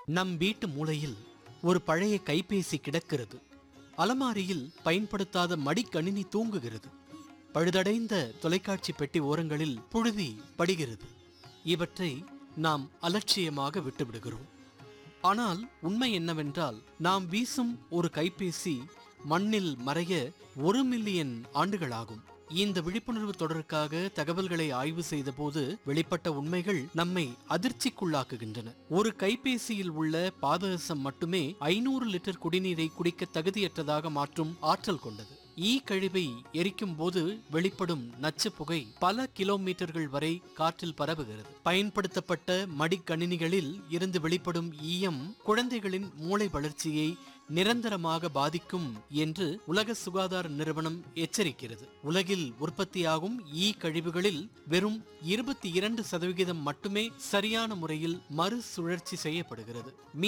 நம் வீட்டு மூலையில் ஒரு பழைய கைபேசி கிடக்கிறது அலமாரியில் பயன்படுத்தாத மடிக்கணினி தூங்குகிறது பழுதடைந்த தொலைக்காட்சி பெட்டி ஓரங்களில் புழுதி படுகிறது இவற்றை நாம் அலட்சியமாக விட்டுவிடுகிறோம் ஆனால் உண்மை என்னவென்றால் நாம் வீசும் ஒரு கைபேசி மண்ணில் மறைய ஒரு மில்லியன் ஆண்டுகளாகும் இந்த விழிப்புணர்வு தொடருக்காக தகவல்களை ஆய்வு செய்தபோது வெளிப்பட்ட உண்மைகள் நம்மை அதிர்ச்சிக்குள்ளாக்குகின்றன ஒரு கைபேசியில் உள்ள பாதரசம் மட்டுமே ஐநூறு லிட்டர் குடிநீரை குடிக்க தகுதியற்றதாக மாற்றும் ஆற்றல் கொண்டது ஈ கழிவை எரிக்கும் போது வெளிப்படும் நச்சு புகை பல கிலோமீட்டர்கள் வரை காற்றில் பரவுகிறது பயன்படுத்தப்பட்ட மடிக்கணினிகளில் இருந்து வெளிப்படும் ஈயம் குழந்தைகளின் மூளை வளர்ச்சியை நிரந்தரமாக பாதிக்கும் என்று உலக சுகாதார நிறுவனம் எச்சரிக்கிறது உலகில் உற்பத்தியாகும் ஈ கழிவுகளில் வெறும் இருபத்தி இரண்டு சதவிகிதம் மட்டுமே சரியான முறையில் மறுசுழற்சி செய்யப்படுகிறது